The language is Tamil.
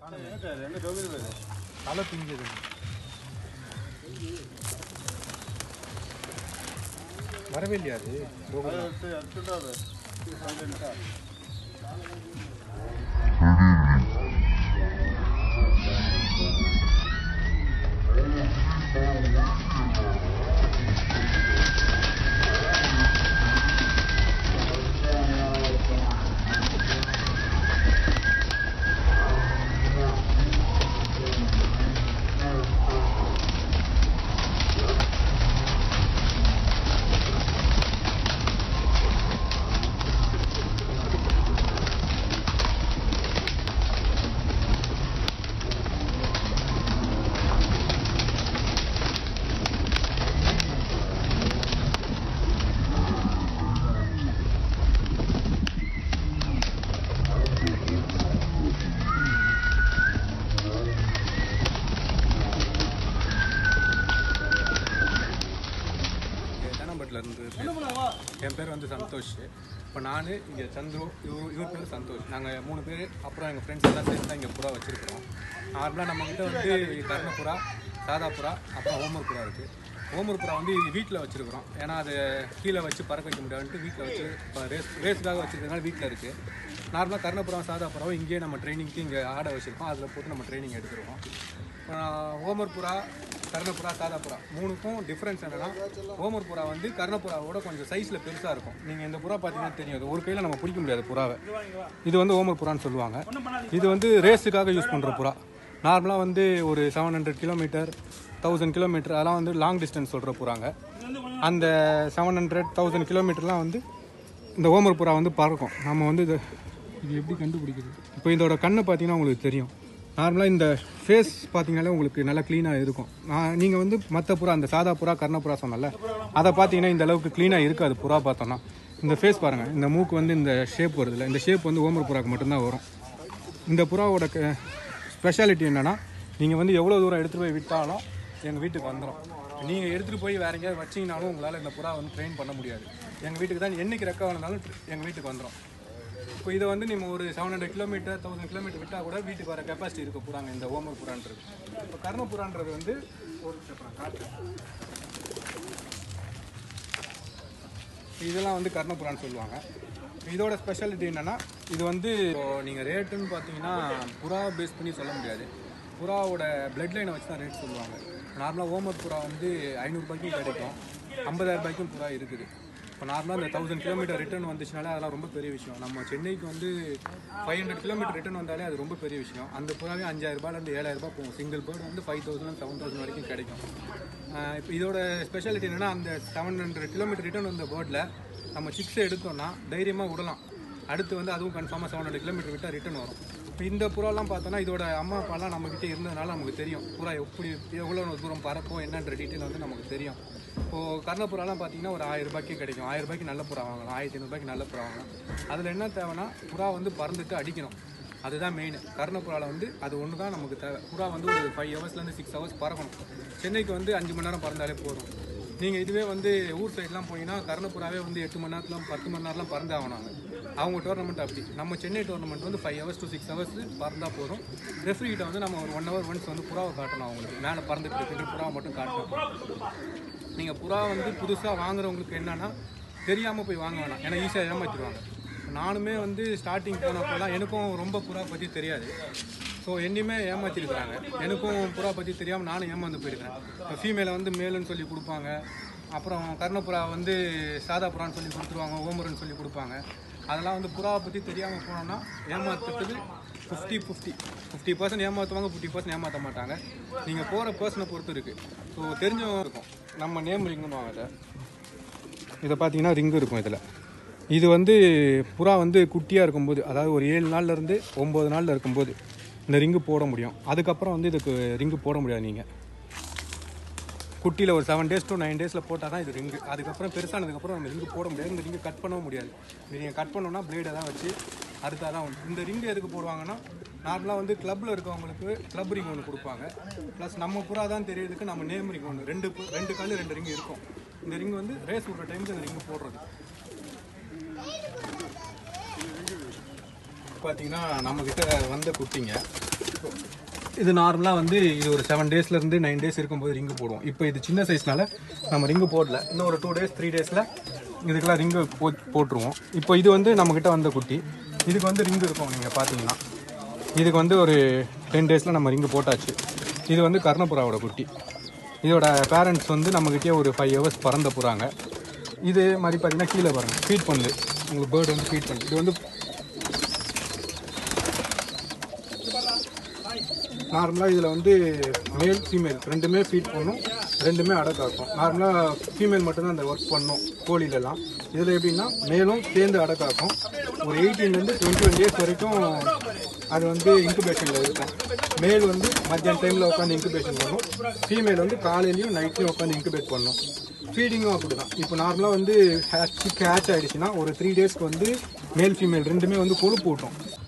தலை பிஞ்சது வரவே இல்லையா அது கோகுலம். தேனாம்பேட்டில் இருந்து பேசுறேன். என் பேர் வந்து சந்தோஷ் இப்போ நான் இங்கே சந்துரு இவர் இவர் பேர் சந்தோஷ் நாங்கள் மூணு பேர் அப்புறம் எங்கள் ஃப்ரெண்ட்ஸ் எல்லாம் சேர்ந்து தான் இங்கே புறா வச்சுருக்கிறோம் நார்மலாக நம்மக்கிட்ட வந்து கர்ணப்புறா சாதா புறா அப்புறம் ஓமர் புறா இருக்குது ஓமர் புறா வந்து வீட்டில் வச்சுருக்குறோம் ஏன்னா அதை கீழே வச்சு பறக்க வைக்க முடியாதுன்ட்டு வீட்டில் வச்சு இப்போ ரேஸ் ரேஸுக்காக வச்சுருக்கனால வீட்டில் இருக்குது நார்மலாக கர்ணப்புறம் சாதா புறாவும் இங்கேயே நம்ம ட்ரைனிங்க்கு இங்கே ஆடை வச்சுருக்கோம் அதில் போட்டு நம்ம ட்ரைனிங் எடுத்துருக்கோம் இப்போ நான் ஓமர் புறா கர்ணப்புறா சாதா புறா மூணுக்கும் டிஃப்ரென்ஸ் என்னன்னா ஓமர் புறா வந்து கர்ணப்புறாவோட கொஞ்சம் சைஸில் பெருசாக இருக்கும் நீங்கள் இந்த புறா பார்த்தீங்கன்னா தெரியும் அது ஒரு கையில் நம்ம பிடிக்க முடியாது புறாவை இது வந்து ஓமர் புறான்னு சொல்லுவாங்க இது வந்து ரேஸுக்காக யூஸ் பண்ணுற புறா நார்மலாக வந்து ஒரு seven hundred kilometre thousand kilometre அதெல்லாம் வந்து லாங் டிஸ்டன்ஸ் சொல்கிற புறாங்க அந்த செவன் ஹண்ட்ரட் தௌசண்ட் கிலோமீட்டர்லாம் வந்து இந்த ஓமர் புறா வந்து பறக்கும் நம்ம வந்து இது இது எப்படி கண்டுபிடிக்கிறது இப்போ இதோட கண்ணை பார்த்தீங்கன்னா உங்களுக்கு தெரியும் நார்மலாக இந்த ஃபேஸ் பார்த்தீங்கன்னாலே உங்களுக்கு நல்லா க்ளீனாக இருக்கும் நான் நீங்கள் வந்து மற்ற புறா அந்த சாதா புறா கர்ண புறா சொன்னல அதை பார்த்தீங்கன்னா இந்த அளவுக்கு க்ளீனாக இருக்காது புறா பார்த்தோன்னா இந்த ஃபேஸ் பாருங்கள் இந்த மூக்கு வந்து இந்த ஷேப் வருதுல்ல இந்த ஷேப் வந்து ஓமர் புறாக்கு மட்டும்தான் வரும் இந்த புறாவோட ஸ்பெஷாலிட்டி என்னென்னா நீங்கள் வந்து எவ்வளோ தூரம் எடுத்துகிட்டு போய் விட்டாலும் எங்கள் வீட்டுக்கு வந்துடும் நீங்கள் எடுத்துகிட்டு போய் வேற எங்கேயாவது வச்சிங்கனாலும் உங்களால் இந்த புறா வந்து ட்ரெயின் பண்ண முடியாது எங்கள் வீட்டுக்கு தான் என்னைக்கு ரெக்க வேணுனாலும் எங்கள் வீட்டுக்கு வந்துடும் இப்போ இதை வந்து நம்ம ஒரு seven hundred kilometre thousand kilometre விட்டால் கூட வீட்டுக்கு வர கெப்பாசிட்டி இருக்க புறாங்க இந்த ஓமர் புறான்றது இப்போ கர்ண புறான்றது வந்து ஒரு நிமிஷம் நான் காட்டுறேன். இதெல்லாம் வந்து கர்ணபுரான்னு சொல்லுவாங்க இதோட ஸ்பெஷாலிட்டி என்னன்னா இது வந்து நீங்கள் ரேட்டுன்னு பார்த்தீங்கன்னா புறா பேஸ் பண்ணி சொல்ல முடியாது புறாவோட பிளட் லைனை வச்சு தான் ரேட் சொல்லுவாங்க நார்மலாக ஓமர் புறா வந்து ஐநூறுபாய்க்கும் கிடைக்கும் ஐம்பதாயிரம் ரூபாய்க்கும் புறா இருக்குது இப்போ நார்மலாக இந்த தௌசண்ட் கிலோமீட்டர் ரிட்டர்ன் வந்துச்சுனாலே அதெல்லாம் ரொம்ப பெரிய விஷயம் நம்ம சென்னைக்கு வந்து ஃபைவ் ஹண்ட்ரட் கிலோமீட்டர் ரிட்டர்ன் வந்தாலே அது ரொம்ப பெரிய விஷயம் அந்த புறாவே அஞ்சாயிரம் ரூபாயிலேருந்து ஏழாயிரம் ரூபாய் போகும் சிங்கிள் பேர்டு வந்து ஃபைவ் தௌசண்ட் செவன் தௌசண்ட் வரைக்கும் கிடைக்கும் ஆஹ் இப்போ இதோட ஸ்பெஷாலிட்டி என்னன்னா அந்த செவன் ஹண்ட்ரட் கிலோமீட்டர் ரிட்டர்ன் வந்த பேர்டில் நம்ம சிக்ஸை எடுத்தோம்னா தைரியமாக விடலாம் அடுத்து வந்து அதுவும் கன்ஃபார்மாக செவன் ஹண்ட்ரட் கிலோமீட்டர் விட்டால் ரிட்டர்ன் வரும் இப்போ இந்த புறாலாம் பார்த்தோன்னா இதோட அம்மா அப்பாலாம் நம்மக்கிட்ட இருந்ததுனால நமக்கு தெரியும் புறா எப்படி எவ்வளோ தூரம் பறக்கும் என்னன்ற டீட்டெயில் வந்து நமக்கு தெரியும் இப்போது கர்ணப்புறாலாம் பார்த்தீங்கன்னா ஒரு ஆயிரம் ரூபாய்க்கு கிடைக்கும் ஆயிரம் ரூபாய்க்கு நல்ல புறா வாங்கலாம் ஆயிரத்தி ஐநூறுபாய்க்கு நல்ல புறா வாங்கலாம் அதில் என்ன தேவைன்னா புறா வந்து பறந்துட்டு அடிக்கணும் அதுதான் மெயின் கர்ணப்புறாவில் வந்து அது ஒன்று தான் நமக்கு தேவை புறா வந்து ஒரு ஃபைவ் ஹவர்ஸ்லேருந்து சிக்ஸ் ஹவர்ஸ் பறக்கணும் சென்னைக்கு வந்து அஞ்சு மணி நேரம் பறந்தாலே போதும் நீங்கள் இதுவே வந்து ஊர் சைட்லாம் போனீங்கன்னா கர்ணப்புறாவே வந்து எட்டு மணி நேரத்தில் பத்து மணி நேரம்லாம் பறந்து ஆகணும் அவங்க டோர்னமெண்ட் அப்படி நம்ம சென்னை டோர்னமெண்ட் வந்து five hours to six hours பறந்தா போதும் ரெஃப்ரி கிட்ட வந்து நம்ம ஒரு ஒன் ஹவர் ஒன்ஸ் வந்து புறாவை காட்டணும் அவங்களுக்கு மேலே பறந்துட்டு இருக்கிற புறாவை மட்டும் காட்டணும் நீங்கள் புறா வந்து புதுசாக வாங்குறவங்களுக்கு என்னன்னா தெரியாமல் போய் வாங்க வேணாம் ஏன்னா ஈஸியாக ஏமாற்றிடுவாங்க நானுமே வந்து ஸ்டார்டிங் போனப்போலாம் எனக்கும் ரொம்ப புறா பற்றி தெரியாது ஸோ என்னையுமே ஏமாற்றிருக்கிறாங்க எனக்கும் புறா பற்றி தெரியாமல் நானும் ஏமாந்து போயிருக்கேன் இப்போ ஃபீமேலை வந்து மேலுன்னு சொல்லி கொடுப்பாங்க அப்புறம் கர்ணப்புறா வந்து சாதா புறான்னு சொல்லி கொடுத்துருவாங்க ஓமருன்னு சொல்லி கொடுப்பாங்க அதெல்லாம் வந்து புறாவை பற்றி தெரியாமல் போனோம்னா ஏமாத்துறதுக்கு ஃபிஃப்டி ஃபிஃப்டி ஃபிஃப்டி பர்சன்ட் ஏமாற்றுவாங்க ஃபிஃப்டி பர்சன்ட் ஏமாற்ற மாட்டாங்க நீங்கள் போகிற பர்சனை பொறுத்து இருக்குது ஸோ தெரிஞ்சவங்க இருக்கும் நம்ம நேம் ரிங்குன்னு வாங்க இதை இதை பார்த்தீங்கன்னா ரிங்கு இருக்கும் இதில் இது வந்து புறா வந்து குட்டியாக இருக்கும்போது அதாவது ஒரு ஏழு நாள்ல இருந்து ஒம்பது நாளில் இருக்கும்போது இந்த ரிங்கு போட முடியும் அதுக்கப்புறம் வந்து இதுக்கு ரிங்கு போட முடியாது நீங்கள் குட்டியில் ஒரு செவன் டேஸ் டு நைன் டேஸில் போட்டால் தான் இது ரிங்கு அதுக்கப்புறம் பெருசானதுக்கப்புறம் நம்ம ரிங்கு போட முடியாது இந்த ரிங்கு கட் பண்ணவும் முடியாது இது நீங்கள் கட் பண்ணோன்னா பிளேடை தான் வச்சு அடுத்தா தான் உண்டு. இந்த ரிங்கு எதுக்கு போடுவாங்கன்னா நார்மலாக வந்து கிளப்பில் இருக்கவங்களுக்கு கிளப் ரிங் ஒன்று கொடுப்பாங்க ப்ளஸ் நம்ம புறா தான் தெரியறதுக்கு நம்ம நேம் ரிங் ஒன்று ரெண்டு பு- ரெண்டு கல் ரெண்டு ரிங் இருக்கும் இந்த ரிங் வந்து ரேஸ் விடுற டைமுக்கு இந்த ரிங் போடுறது பார்த்தீங்கன்னா நம்மக்கிட்ட வந்த குட்டிங்க இது நார்மலாக வந்து இது ஒரு செவன் டேஸ்லேருந்து நைன் டேஸ் இருக்கும்போது ரிங்கு போடுவோம் இப்போ இது சின்ன சைஸ்னால நம்ம ரிங்கு போடல இன்னும் ஒரு டூ டேஸ் த்ரீ டேஸில் இதுக்கெல்லாம் ரிங்கு போ போட்டுருவோம் இப்போ இது வந்து நம்மக்கிட்ட வந்த குட்டி இதுக்கு வந்து ரிங்கு இருக்கும் நீங்கள் பார்த்தீங்கன்னா இதுக்கு வந்து ஒரு டென் டேஸில் நம்ம ரிங்கு போட்டாச்சு இது வந்து கர்ணபுறாவோட குட்டி இதோட பேரண்ட்ஸ் வந்து நம்மக்கிட்டே ஒரு ஃபைவ் ஹவர்ஸ் பறந்த புறாங்க இது மாதிரி பார்த்தீங்கன்னா கீழே பாருங்கள் ஃபீட் பண்ணுது உங்களுக்கு பேர்டு வந்து ஃபீட் பண்ணுது இது வந்து நார்மலாக இதில் வந்து மேல் ஃபீமேல் ரெண்டுமே ஃபீட் பண்ணும் ரெண்டுமே அடை காக்கும் நார்மலாக ஃபீமேல் மட்டும்தான் அந்த ஒர்க் பண்ணும் கோழிலலாம் இதில் எப்படின்னா மேலும் சேர்ந்து அடை காக்கும் ஒரு எயிட்டீன்லேருந்து டுவெண்ட்டி ஒன் டேஸ் வரைக்கும் அது வந்து இன்குபேஷனில் இருக்கும் மேல் வந்து மத்தியான டைமில் உட்காந்து இன்குபேஷன் பண்ணும் ஃபீமேல் வந்து காலையிலையும் நைட்லையும் உட்காந்து இன்குபேட் பண்ணும் ஃபீடிங்கும் அப்படி தான் இப்போ நார்மலாக வந்து சிக் ஹேட்ச் ஆகிடுச்சுன்னா ஒரு த்ரீ டேஸ்க்கு வந்து மேல் ஃபீமேல் ரெண்டுமே வந்து கொழுப்பு ஊட்டும்